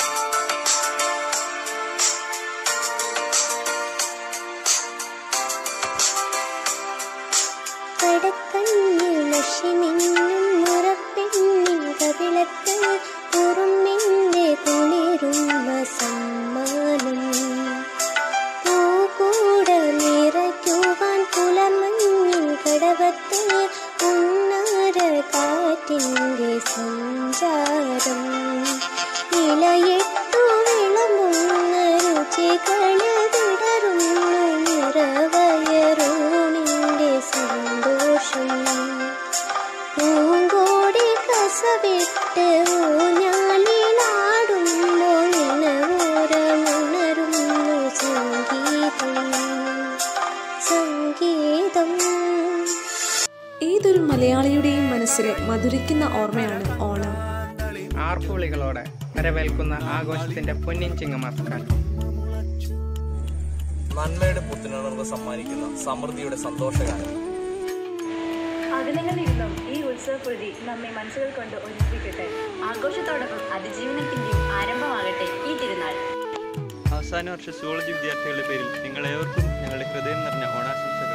കടക്കണ്ണിൽ നശിമിന്നും മുറപ്പെണ്ണിൻ കവിളത്ത് ഉറുമ്പിന്റെ കുളിരുന്ന സമ്മാനം പൂകൂട നിറയ്ക്കുവാൻ പുലമഞ്ഞിൻ കടവത്ത് ഉണ്ണാര കാറ്റിൻ്റെ സഞ്ചാരം ഇലയിട്ടു വിളമ്പുന്ന രുചികള് വിടരുന്നു നിറവയറൂണിൻ്റെ സന്തോഷം പൂങ്കോടി കസവിട്ട് ഊഞ്ഞാലിലാടുമ്പോൾ ഇനവോരമുണരുന്നു സംഗീതം സംഗീതം ഏതൊരു മലയാളിയുടെയും മനസ്സിലെ മധുരിക്കുന്ന ഓർമ്മയാണ് ഓണം ആർപ്പുവിളികളോടെ വരവേൽക്കുന്ന ആഘോഷത്തിന്റെ പൊന്നിൻ ചിങ്ങമാസക്കാലം നന്മയുടെ പുത്തുണർവ് സമ്മാനിക്കുന്ന സമൃദ്ധിയുടെ സന്തോഷകാലം അകലങ്ങളിൽ നിന്നും ഈ ഉത്സവപ്പൊഴുതി നമ്മെ മനസ്സുകൾ കൊണ്ട് ഒരുമിപ്പിക്കട്ടെ ആഘോഷത്തോടൊപ്പം അതിജീവനത്തിന്റെയും ആരംഭമാകട്ടെ ഈ തിരുനാൾ അവസാന വർഷ സുവോളജി വിദ്യാർത്ഥികളുടെ പേരിൽ നിങ്ങളേവർക്കും ഞങ്ങളുടെ ഹൃദയം നിറഞ്ഞ ഓണാശംസകൾ